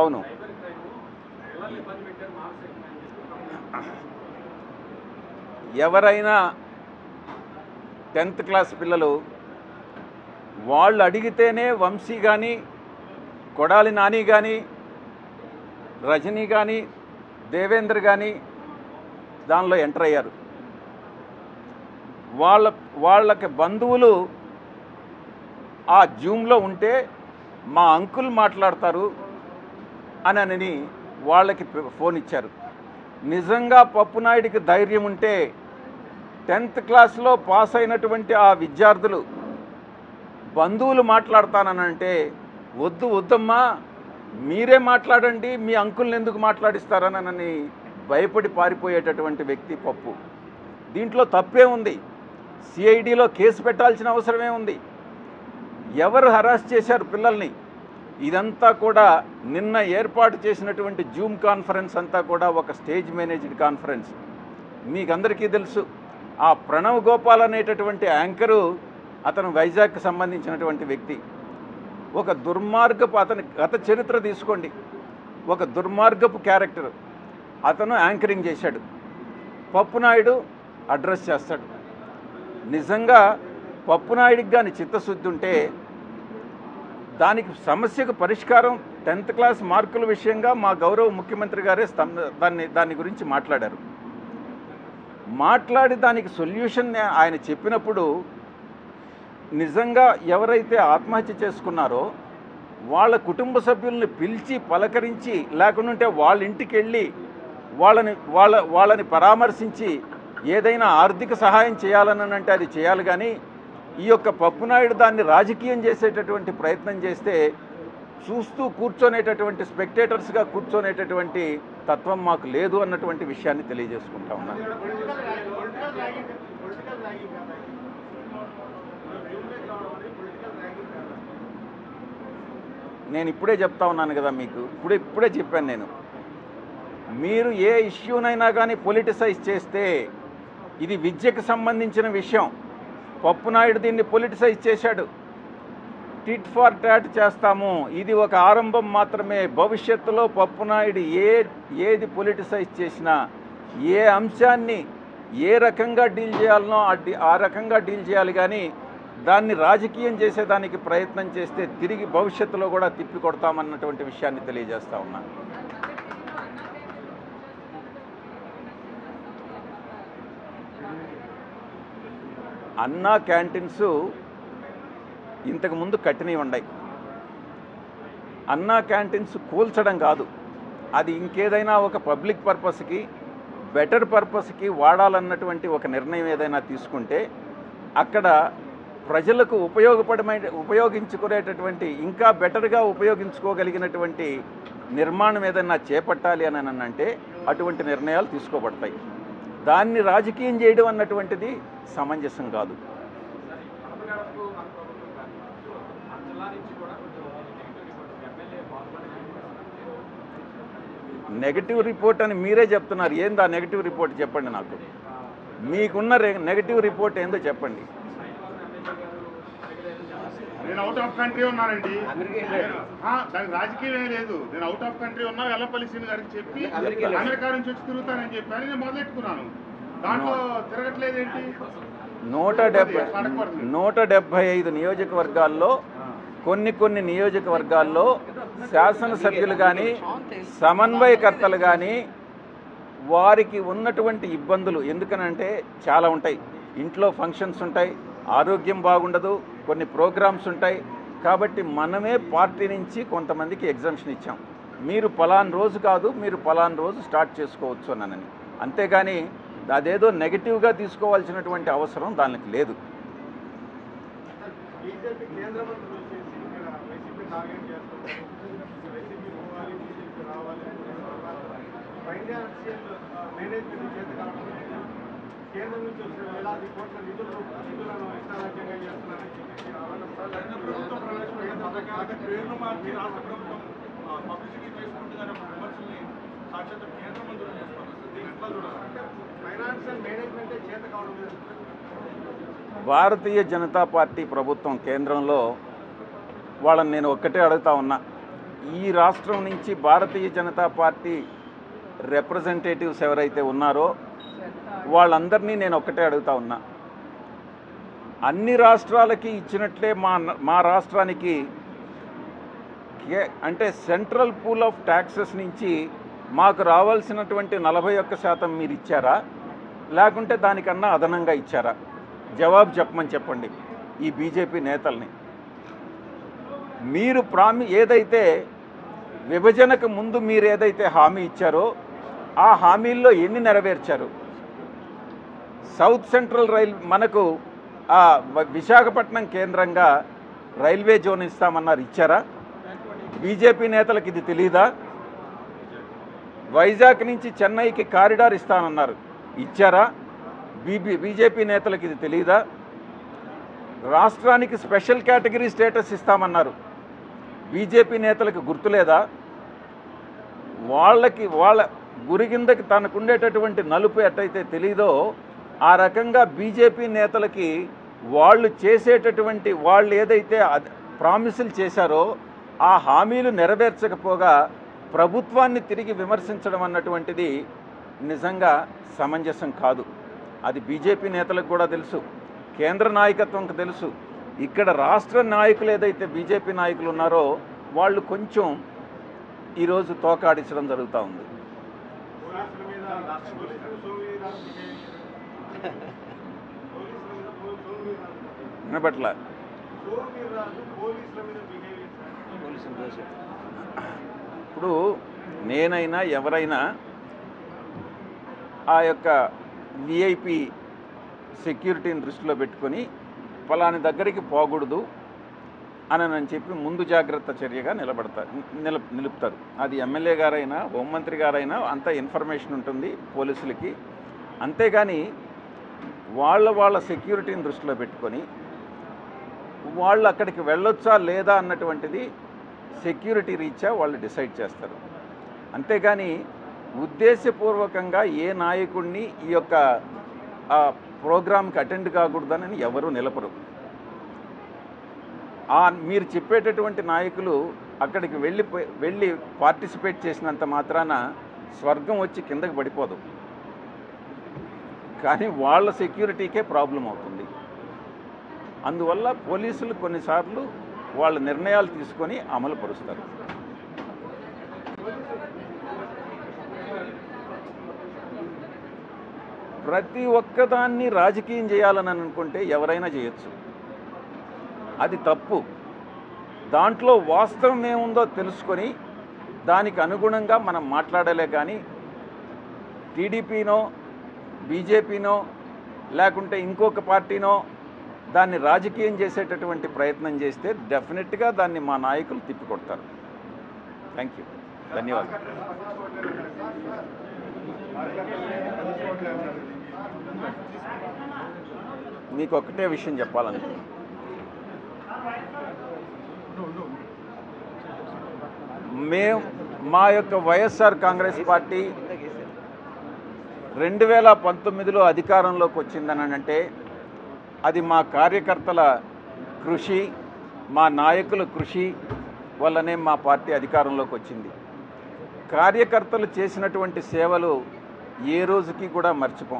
అవును ఎవరైనా tenth class పిల్లలు వాళ్ళు అడిగితేనే వంశీ కానీ కొడాలి నాని కానీ రజనీ కానీ దేవేంద్ర కానీ దానిలో ఎంటర్ అయ్యారు వాళ్ళ వాళ్ళకి బంధువులు ఆ జూమ్లో ఉంటే మా అంకుల్ మాట్లాడతారు అని అని వాళ్ళకి ప- ఫోన్ ఇచ్చారు నిజంగా పప్పునాయుడికి ధైర్యం ఉంటే టెన్త్ క్లాస్లో పాస్ అయినటువంటి ఆ విద్యార్థులు బంధువులు మాట్లాడతాననంటే వద్దు వద్దమ్మా మీరే మాట్లాడండి మీ అంకుల్ని ఎందుకు మాట్లాడిస్తారనని భయపడి పారిపోయేటటువంటి వ్యక్తి పప్పు దీంట్లో తప్పే ఉంది సిఐడిలో కేసు పెట్టాల్సిన అవసరమే ఉంది ఎవరు హరాస్ చేశారు పిల్లల్ని ఇదంతా కూడా నిన్న ఏర్పాటు చేసినటువంటి జూమ్ కాన్ఫరెన్స్ అంతా కూడా ఒక స్టేజ్ మేనేజ్డ్ కాన్ఫరెన్స్ మీకందరికీ తెలుసు ఆ ప్రణవ్ గోపాల్ అనేటటువంటి యాంకరు అతను వైజాగ్కి సంబంధించినటువంటి వ్యక్తి ఒక దుర్మార్గపు అతని గత చరిత్ర తీసుకోండి ఒక దుర్మార్గపు క్యారెక్టర్ అతను యాంకరింగ్ చేశాడు పప్పునాయుడు అడ్రస్ చేస్తాడు నిజంగా పప్పునాయుడికి కానీ చిత్తశుద్ధి ఉంటే దానికి సమస్యకు పరిష్కారం టెన్త్ క్లాస్ మార్కుల విషయంగా మా గౌరవ ముఖ్యమంత్రి గారే స్తం- దాన్ని దాని గురించి మాట్లాడారు మాట్లాడి దానికి సొల్యూషన్ ఆయన చెప్పినప్పుడు నిజంగా ఎవరైతే ఆత్మహత్య చేసుకున్నారో వాళ్ళ కుటుంబ సభ్యుల్ని పిలిచి పలకరించి లేకుంటే వాళ్ళ ఇంటికి వెళ్ళి వాళ్ళని వాళ్ళ వాళ్ళని పరామర్శించి ఏదైనా ఆర్థిక సహాయం చేయాలని అంటే అది చేయాలి కానీ ఈ యొక్క పప్పునాయుడు దాన్ని రాజకీయం చేసేటటువంటి ప్రయత్నం చేస్తే చూస్తూ కూర్చొనేటటువంటి స్పెక్టేటర్స్గా కూర్చొనేటటువంటి తత్వం మాకు లేదు అన్నటువంటి విషయాన్ని తెలియజేసుకుంటా ఉన్నాను నేను ఇప్పుడే చెప్తా ఉన్నాను కదా మీకు ఇప్పుడే ఇప్పుడే చెప్పాను నేను మీరు ఏ ఇష్యూనైనా కానీ పొలిటిసైజ్ చేస్తే ఇది విద్యకు సంబంధించిన విషయం పప్పునాయుడు దీన్ని పొలిటిసైజ్ చేశాడు టిట్ ఫార్ టాట్ చేస్తాము ఇది ఒక ఆరంభం మాత్రమే భవిష్యత్తులో పప్పునాయుడు ఏ ఏది పొలిటిసైజ్ చేసినా ఏ అంశాన్ని ఏ రకంగా డీల్ చేయాలనో ఆ డి- ఆ రకంగా డీల్ చేయాలి కానీ దాన్ని రాజకీయం చేసేదానికి ప్రయత్నం చేస్తే తిరిగి భవిష్యత్తులో కూడా తిప్పి కొడతామన్నటువంటి విషయాన్ని తెలియజేస్తా ఉన్నాను అన్నా క్యాంటీన్స్ ఇంతకు ముందు కట్టినవి ఉన్నాయి అన్నా క్యాంటీన్స్ కూల్చడం కాదు అది ఇంకేదైనా ఒక పబ్లిక్ పర్పస్కి బెటర్ పర్పస్కి వాడాలన్నటువంటి ఒక నిర్ణయం ఏదైనా తీసుకుంటే అక్కడ ప్రజలకు ఉపయోగపడమైన ఉపయోగించుకునేటటువంటి ఇంకా బెటర్గా ఉపయోగించుకోగలిగినటువంటి నిర్మాణం ఏదైనా చేపట్టాలి అని అని అంటే అటువంటి నిర్ణయాలు తీసుకోబడతాయి దాన్ని రాజకీయం చేయడం అన్నటువంటిది సమంజసం కాదు నెగటివ్ రిపోర్ట్ అని మీరే చెప్తున్నారు ఏంది ఆ నెగటివ్ రిపోర్ట్ చెప్పండి నాకు మీకున్న రె- నెగటివ్ రిపోర్ట్ ఏందో చెప్పండి నేను అవుట్ ఆఫ్ కంట్రీ ఉన్నానండి నేను- ఆ, దానికి రాజకీయం ఏం లేదు నేను అవుట్ ఆఫ్ కంట్రీ ఉన్నా వెల్లపల్లి సీని గారికి చెప్పి అమెరికా నుంచి వచ్చి తిరుగుతానని చెప్పి నేను మొదలెట్టుకున్నాను దాంట్లో తిరగట్లేదేంటి నూట డెబ్బై నూట డెబ్బై ఐదు నియోజకవర్గాల్లో కొన్ని కొన్ని నియోజకవర్గాల్లో శాసనసభ్యులు కానీ సమన్వయకర్తలు కానీ వారికి ఉన్నటువంటి ఇబ్బందులు ఎందుకనంటే చాలా ఉంటాయి ఇంట్లో ఫంక్షన్స్ ఉంటాయి ఆరోగ్యం బాగుండదు కొన్ని ప్రోగ్రామ్స్ ఉంటాయి కాబట్టి మనమే పార్టీ నుంచి కొంతమందికి ఎగ్జామ్షన్ ఇచ్చాం మీరు పలాన్ రోజు కాదు మీరు పలాన్ రోజు స్టార్ట్ చేసుకోవచ్చు అన్నానని అంతేగాని అదేదో నెగిటివ్గా తీసుకోవాల్సినటువంటి అవసరం దానికి లేదు బీజేపీ కేంద్ర మంత్రులు వచ్చేసి ఇక్కడ వైసీపీ టార్గెట్ చేస్తున్నారు వైసీపీ పోవాలి బీజేపీ రావాలి అని ఫైనాన్షియల్ మేనేజ్మెంట్ చేతి కావడం కేంద్రం నుంచి వచ్చిన వేలాది కోట్ల నిధులు నిధులను ఇష్టారాజ్యంగా చేస్తున్నారని చెప్పేసి ఆరోపణలు. ప్రభుత్వ ప్రవేశపెట్టిన పథకాలకి పేర్లు మార్చి రాష్ట్ర ప్రభుత్వం పబ్లిసిటీ చేసుకుంటుందనే విమర్శల్ని సాక్షాత్ కేంద్ర మంత్రులు చేస్తున్నారు దీన్ని ఎట్లా చూడాలి ఫైనాన్షియల్ మేనేజ్మెంటే చేత కావడం లేదు భారతీయ జనతా పార్టీ ప్రభుత్వం కేంద్రంలో వాళ్ళని నేను ఒక్కటే అడుగుతా ఉన్నా ఈ రాష్ట్రం నుంచి భారతీయ జనతా పార్టీ రిప్రజెంటేటివ్స్ ఎవరైతే ఉన్నారో వాళ్ళందరినీ నేను ఒక్కటే అడుగుతా ఉన్నా అన్ని రాష్ట్రాలకి ఇచ్చినట్లే మా మా రాష్ట్రానికి కే- అంటే సెంట్రల్ పూల్ ఆఫ్ ట్యాక్సెస్ నుంచి మాకు రావాల్సినటువంటి నలభై ఒక్క శాతం మీరు ఇచ్చారా లేకుంటే దానికన్నా అదనంగా ఇచ్చారా జవాబు చెప్పమని చెప్పండి ఈ బీజేపీ నేతల్ని మీరు ప్రామి ఏదైతే విభజనకు ముందు మీరు ఏదైతే హామీ ఇచ్చారో ఆ హామీల్లో ఎన్ని నెరవేర్చారు సౌత్ సెంట్రల్ రైల్ మనకు ఆ వ- విశాఖపట్నం కేంద్రంగా రైల్వే జోన్ ఇస్తామన్నారు ఇచ్చారా బీజేపీ నేతలకు ఇది తెలీదా వైజాగ్ నుంచి చెన్నైకి కారిడార్ ఇస్తానన్నారు ఇచ్చారా బీబీ బీజేపీ నేతలకు ఇది తెలీదా రాష్ట్రానికి స్పెషల్ కేటగిరీ స్టేటస్ ఇస్తామన్నారు బీజేపీ నేతలకు గుర్తులేదా వాళ్ళకి వాళ్ళ గురిగిందకి తనకుండేటటువంటి నలుపు ఎట్టయితే తెలీదో ఆ రకంగా బీజేపీ నేతలకి వాళ్ళు చేసేటటువంటి వాళ్ళు ఏదైతే అద్- ప్రామిసులు చేశారో ఆ హామీలు నెరవేర్చకపోగా ప్రభుత్వాన్ని తిరిగి విమర్శించడం అన్నటువంటిది నిజంగా సమంజసం కాదు అది బీజేపీ నేతలకు కూడా తెలుసు కేంద్ర నాయకత్వంకి తెలుసు ఇక్కడ రాష్ట్ర నాయకులు ఏదైతే బీజేపీ నాయకులు ఉన్నారో వాళ్ళు కొంచెం ఈరోజు తోకాడించడం జరుగుతూ ఉంది పోలీసుల మీద పోలీసులు సోమవీరాలు పోలీసుల మీద పో- సోమవీరాలు వినపట్ల సోమవీరాలు పోలీసుల మీద బిహేవియర్ ఇప్పుడు నేనైనా ఎవరైనా ఆ యొక్క విఐపి సెక్యూరిటీని దృష్టిలో పెట్టుకొని ఫలాని దగ్గరికి పోకూడదు అని అని చెప్పి ముందు జాగ్రత్త చర్యగా నిలబడతారు నిల నిలుపుతారు అది ఎమ్మెల్యే గారైనా హోంమంత్రి గారైనా అంత ఇన్ఫర్మేషన్ ఉంటుంది పోలీసులకి అంతేగాని వాళ్ళ వాళ్ళ సెక్యూరిటీని దృష్టిలో పెట్టుకొని వాళ్ళు అక్కడికి వెళ్ళొచ్చా లేదా అన్నటువంటిది సెక్యూరిటీ రీత్యా వాళ్ళు డిసైడ్ చేస్తారు అంతేగాని ఉద్దేశపూర్వకంగా ఏ నాయకుడిని ఈ యొక్క ఆ ప్రోగ్రామ్కి అటెండ్ కాకూడదని ఎవరు నిలపరు ఆ మీరు చెప్పేటటువంటి నాయకులు అక్కడికి వెళ్ళి వెళ్ళి పార్టిసిపేట్ చేసినంత మాత్రాన స్వర్గం వచ్చి కిందకి పడిపోదు కానీ వాళ్ళ సెక్యూరిటీకే ప్రాబ్లం అవుతుంది అందువల్ల పోలీసులు కొన్నిసార్లు వాళ్ళ నిర్ణయాలు తీసుకొని అమలు పరుస్తారు ప్రతి ఒక్కదాన్ని రాజకీయం చేయాలని అనుకుంటే ఎవరైనా చేయొచ్చు అది తప్పు దాంట్లో వాస్తవం ఏముందో తెలుసుకొని దానికి అనుగుణంగా మనం మాట్లాడలే కానీ టీడీపీనో బీజేపీనో లేకుంటే ఇంకొక పార్టీనో దాన్ని రాజకీయం చేసేటటువంటి ప్రయత్నం చేస్తే డెఫినెట్గా దాన్ని మా నాయకులు తిప్పికొడతారు థ్యాంక్ యూ ధన్యవాదాలు మీకు ఒకటే విషయం చెప్పాలనుకుంటున్నాను మేము మా యొక్క వైఎస్ఆర్ కాంగ్రెస్ పార్టీ రెండు వేల పంతొమ్మిదిలో అధికారంలోకి వచ్చిందని అంటే అది మా కార్యకర్తల కృషి మా నాయకుల కృషి వల్లనే మా పార్టీ అధికారంలోకి వచ్చింది కార్యకర్తలు చేసినటువంటి సేవలు ఏ రోజుకి కూడా మర్చిపోం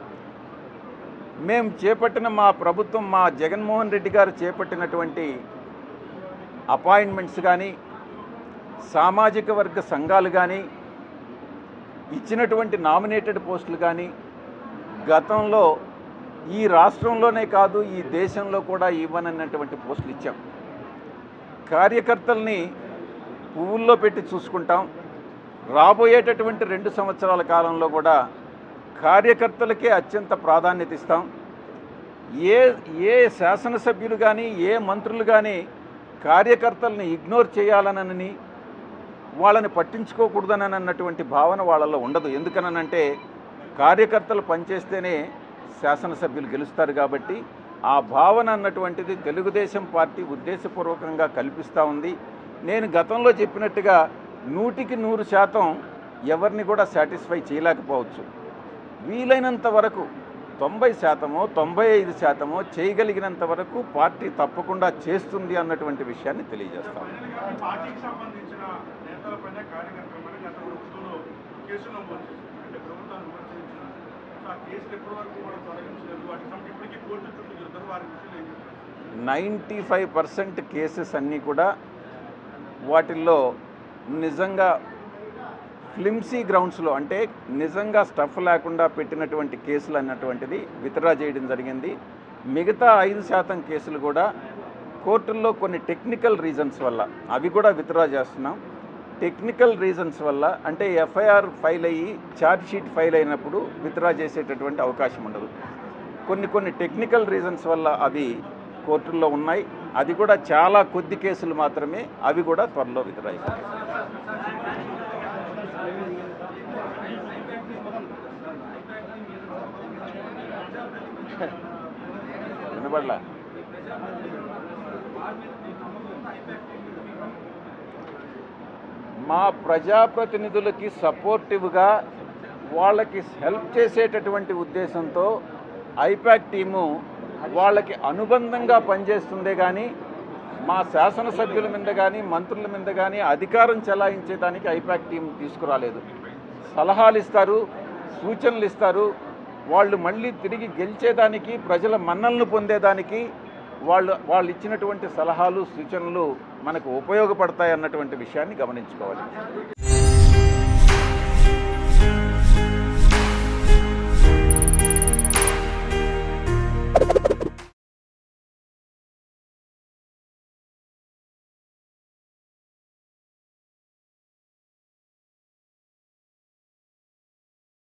మేము చేపట్టిన మా ప్రభుత్వం మా జగన్మోహన్ రెడ్డి గారు చేపట్టినటువంటి అపాయింట్మెంట్స్ కానీ సామాజిక వర్గ సంఘాలు కానీ ఇచ్చినటువంటి నామినేటెడ్ పోస్టులు కానీ గతంలో ఈ రాష్ట్రంలోనే కాదు ఈ దేశంలో కూడా ఇవ్వనన్నటువంటి పోస్టులు ఇచ్చాం కార్యకర్తల్ని పువ్వుల్లో పెట్టి చూసుకుంటాం రాబోయేటటువంటి రెండు సంవత్సరాల కాలంలో కూడా కార్యకర్తలకే అత్యంత ప్రాధాన్యత ఇస్తాం ఏ ఏ శాసనసభ్యులు కానీ ఏ మంత్రులు కానీ కార్యకర్తల్ని ఇగ్నోర్ చేయాలనని వాళ్ళని పట్టించుకోకూడదని అన్నటువంటి భావన వాళ్ళలో ఉండదు ఎందుకనంటే కార్యకర్తలు పనిచేస్తేనే శాసనసభ్యులు గెలుస్తారు కాబట్టి ఆ భావన అన్నటువంటిది తెలుగుదేశం పార్టీ ఉద్దేశపూర్వకంగా కల్పిస్తూ ఉంది నేను గతంలో చెప్పినట్టుగా నూటికి నూరు శాతం ఎవరిని కూడా సాటిస్ఫై చేయలేకపోవచ్చు వీలైనంత వరకు తొంభై శాతమో తొంభై ఐదు శాతమో చేయగలిగినంత వరకు పార్టీ తప్పకుండా చేస్తుంది అన్నటువంటి విషయాన్ని తెలియజేస్తాం ఈ పార్టీకి సంబంధించిన నేతలపైన కార్యకర్తలపైన గత ప్రభుత్వంలో కేసులు నమోదు చేశారు అంటే ప్రభుత్వాన్ని విమర్శించిన సో ఆ కేసులు ఎప్పటి వరకు కూడా తొలగించలేదు వాటికి సంబంధించి ఇప్పటికీ కోర్టు చుట్టూ తిరుగుతారు వారి విషయంలో ఏం చెప్తారు నైంటీ ఫైవ్ పర్సెంట్ కేసెస్ అన్నీ కూడా వాటిల్లో నిజంగా ఫ్లిమ్సీ గ్రౌండ్స్లో అంటే నిజంగా స్టఫ్ లేకుండా పెట్టినటువంటి కేసులు అన్నటువంటిది విత్డ్రా చేయడం జరిగింది మిగతా ఐదు శాతం కేసులు కూడా కోర్టుల్లో కొన్ని టెక్నికల్ రీజన్స్ వల్ల అవి కూడా విత్డ్రా చేస్తున్నాం టెక్నికల్ రీజన్స్ వల్ల అంటే ఎఫ్ఐఆర్ ఫైల్ అయ్యి ఛార్జ్ షీట్ ఫైల్ అయినప్పుడు విత్డ్రా చేసేటటువంటి అవకాశం ఉండదు కొన్ని కొన్ని టెక్నికల్ రీజన్స్ వల్ల అవి కోర్టుల్లో ఉన్నాయి అది కూడా చాలా కొద్ది కేసులు మాత్రమే అవి కూడా త్వరలో విత్డ్రా అయిపోతాయి వినబడలా మా ప్రజాప్రతినిధులకి సపోర్టివ్గా వాళ్ళకి హెల్ప్ చేసేటటువంటి ఉద్దేశంతో ఐపాక్ టీము వాళ్ళకి అనుబంధంగా పనిచేస్తుందే కానీ మా శాసనసభ్యుల మీద కానీ మంత్రుల మీద కానీ అధికారం చెలాయించేదానికి ఐపాక్ టీం తీసుకురాలేదు సలహాలు ఇస్తారు సూచనలు ఇస్తారు వాళ్ళు మళ్ళీ తిరిగి గెలిచేదానికి ప్రజల మన్నలను పొందేదానికి వాళ్ళు వాళ్ళు ఇచ్చినటువంటి సలహాలు సూచనలు మనకు ఉపయోగపడతాయి అన్నటువంటి విషయాన్ని గమనించుకోవాలి